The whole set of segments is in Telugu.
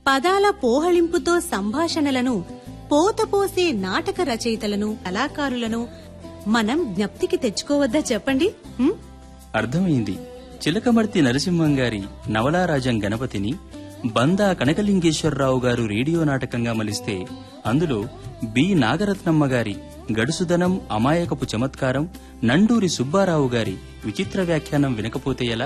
పదాల పోహళింపుతో సంభాషణలను పోతపోసే నాటక రచయితలను కళాకారులను మనం జ్ఞప్తికి తెచ్చుకోవద్దా చెప్పండి హ్మ్? అర్థమైంది చిలకమర్తి నరసింహం గారి నవలారాజం గణపతిని బందా కనకలింగేశ్వరరావు గారు రేడియో నాటకంగా మలిస్తే అందులో బి నాగరత్నమ్మ గారి గడుసుదనం అమాయకపు చమత్కారం నండూరి సుబ్బారావు గారి విచిత్ర వ్యాఖ్యానం వినకపోతే ఎలా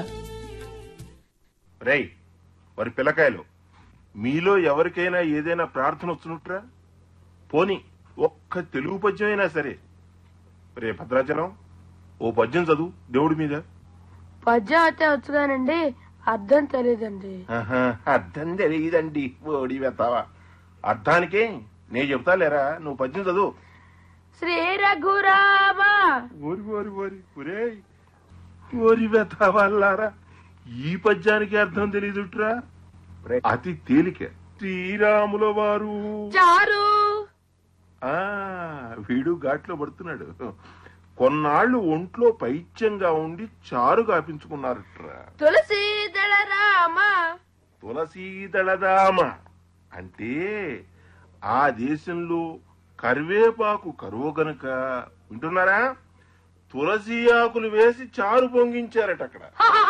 రేయ్ మరి పిల్లకాయలు మీలో ఎవరికైనా ఏదైనా ప్రార్థన వస్తున్నట్రా పోని ఒక్క తెలుగు పద్యం అయినా సరే రే భద్రాచలం ఓ పద్యం చదువు దేవుడి మీద పద్యం అయితే వచ్చుగానండి అర్థం తెలియదండి ఆహా, అర్థం తెలియదండి ఓడి వెతావా అర్థానికే నేను చెప్తా లేరా నువ్వు పద్యం చదువు శ్రీ రఘురామ ఓరి ఓరి ఓరి ఒరేయ్ ఓరి వెతావాలారా ఈ పద్యానికి అర్థం తెలియదుట్రా అతి తేలిక శ్రీరాముల వారు చారు ఆ వీడు ఘాట్లో పడుతున్నాడు కొన్నాళ్లు ఒంట్లో పైత్యంగా ఉండి చారు కాపించుకున్నారట్రా తులసి దళ రామ తులసీదళదామ అంటే ఆ దేశంలో కరివేపాకు కరువు గనుక వింటున్నారా తులసి ఆకులు వేసి చారు పొంగించారట అక్కడ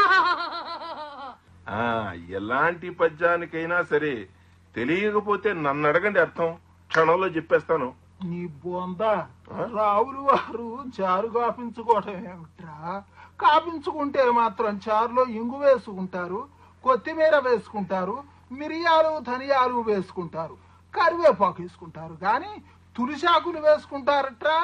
ఆ ఎలాంటి పద్యానికైనా సరే తెలియకపోతే నన్ను అడగండి అర్థం క్షణంలో చెప్పేస్తాను నీ బోందా రావులు వారు చారు కాపించుకోవటం ఏమిట్రా కాపించుకుంటే మాత్రం చారులో ఇంగు వేసుకుంటారు కొత్తిమీర వేసుకుంటారు మిరియాలు ధనియాలు వేసుకుంటారు కరివేపాకు వేసుకుంటారు గాని తులిశాకులు వేసుకుంటారట్రా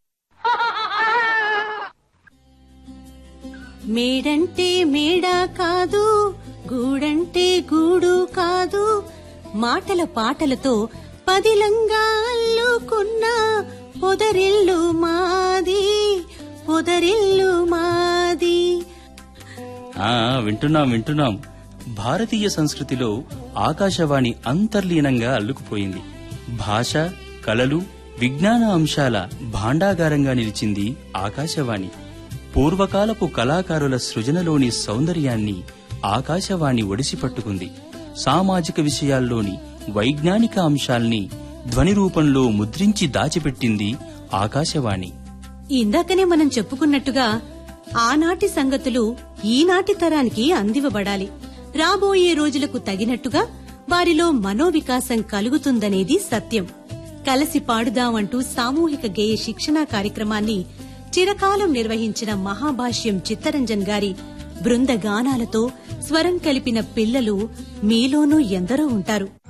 మేడంటే మేడ కాదు గూడంటే గూడు కాదు మాటల పాటలతో పదిలంగా అల్లుకున్న పొదరిల్లు మాది పొదరిల్లు మాది ఆ వింటున్నాం వింటున్నాం భారతీయ సంస్కృతిలో ఆకాశవాణి అంతర్లీనంగా అల్లుకుపోయింది భాష కళలు విజ్ఞాన అంశాల భాండాగారంగా నిలిచింది ఆకాశవాణి పూర్వకాలపు కళాకారుల సృజనలోని సౌందర్యాన్ని ఆకాశవాణి ఒడిసి పట్టుకుంది సామాజిక విషయాల్లోని వైజ్ఞానిక అంశాల్ని ధ్వని రూపంలో ముద్రించి దాచిపెట్టింది ఆకాశవాణి ఇందాకనే మనం చెప్పుకున్నట్టుగా ఆనాటి సంగతులు ఈనాటి తరానికి అందివబడాలి రాబోయే రోజులకు తగినట్టుగా వారిలో మనోవికాసం కలుగుతుందనేది సత్యం కలసి పాడుదామంటూ సామూహిక గేయ శిక్షణా కార్యక్రమాన్ని చిరకాలం నిర్వహించిన మహాభాష్యం చిత్తరంజన్ గారి బృంద గానాలతో స్వరం కలిపిన పిల్లలు మీలోనూ ఎందరో ఉంటారు